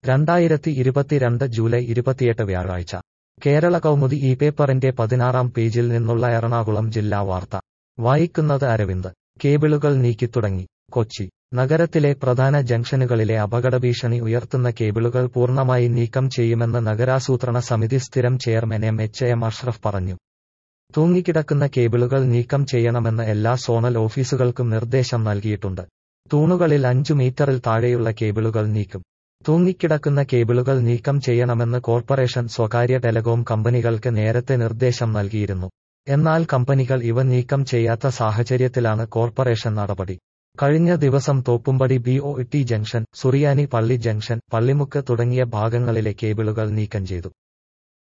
രണ്ടായിരത്തി ഇരുപത്തിരണ്ട് ജൂലൈ ഇരുപത്തിയെട്ട് വ്യാഴാഴ്ച കേരള കൗമുദി ഈ പേപ്പറിന്റെ പതിനാറാം പേജിൽ നിന്നുള്ള എറണാകുളം ജില്ലാ വാർത്ത വായിക്കുന്നത് അരവിന്ദ് കേബിളുകൾ നീക്കിത്തുടങ്ങി കൊച്ചി നഗരത്തിലെ പ്രധാന ജംഗ്ഷനുകളിലെ അപകടഭീഷണി ഉയർത്തുന്ന കേബിളുകൾ പൂർണ്ണമായി നീക്കം ചെയ്യുമെന്ന് നഗരാസൂത്രണ സമിതി സ്ഥിരം chairman M H M Ashraf പറഞ്ഞു തൂങ്ങിക്കിടക്കുന്ന കേബിളുകൾ നീക്കം ചെയ്യണമെന്ന് എല്ലാ സോണൽ ഓഫീസുകൾക്കും നിർദ്ദേശം നൽകിയിട്ടുണ്ട് തൂണുകളിൽ അഞ്ചു മീറ്ററിൽ താഴെയുള്ള കേബിളുകൾ നീക്കും തൂങ്ങിക്കിടക്കുന്ന കേബിളുകൾ നീക്കം ചെയ്യണമെന്ന് കോർപ്പറേഷൻ സ്വകാര്യ ടെലകോം കമ്പനികൾക്ക് നേരത്തെ നിർദ്ദേശം നൽകിയിരുന്നു എന്നാൽ കമ്പനികൾ ഇവ നീക്കം ചെയ്യാത്ത സാഹചര്യത്തിലാണ് കോർപ്പറേഷൻ നടപടി കഴിഞ്ഞ ദിവസം Thoppumpady B O T junction സുറിയാനി പള്ളി ജംഗ്ഷൻ പള്ളിമുക്ക് തുടങ്ങിയ ഭാഗങ്ങളിലെ കേബിളുകൾ നീക്കം ചെയ്തു